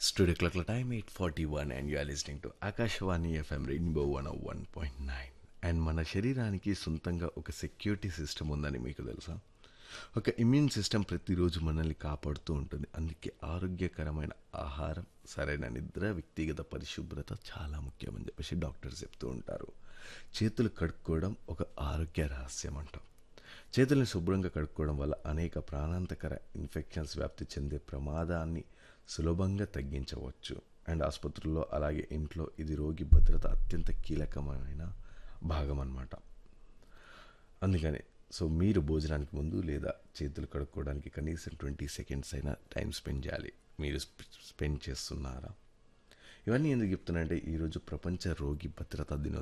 Studio clock time 841 and you are listening to Akashwani FM Rainbow 101.9 and మన శరీరానికి సొంతంగా ఒక సెక్యూరిటీ సిస్టమ్ ఉందని మీకు తెలుసా ఒక ఇమ్యూన్ సిస్టమ్ ప్రతిరోజు మనల్ని కాపాడుతూ ఉంటుంది అందుకే ఆరోగ్యకరమైన ఆహారం సరైన నిద్ర వ్యక్తిగత పరిశుభ్రత చాలా ముఖ్యమని చెప్పేసి డాక్టర్స్ చెప్తూ ఉంటారు చేతులు కడుక్కోవడం ఒక ఆరోగ్య రహస్యం అంటాం చేతులను శుభ్రంగా కడుక్కోవడం వల్ల అనేక ప్రాణాంతకర ఇన్ఫెక్షన్స్ వ్యాప్తి చెందే ప్రమాదాన్ని సులభంగా తగ్గించవచ్చు అండ్ ఆసుపత్రుల్లో అలాగే ఇంట్లో ఇది రోగి భద్రత అత్యంత కీలకమైన భాగం అన్నమాట అందుకని సో మీరు భోజనానికి ముందు లేదా చేతులు కడుక్కోవడానికి కనీసం ట్వంటీ సెకండ్స్ అయినా టైం స్పెండ్ చేయాలి మీరు స్పెండ్ చేస్తున్నారా ఇవన్నీ ఎందుకు చెప్తున్నానంటే ఈరోజు ప్రపంచ రోగి భద్రతా దినోత్సవం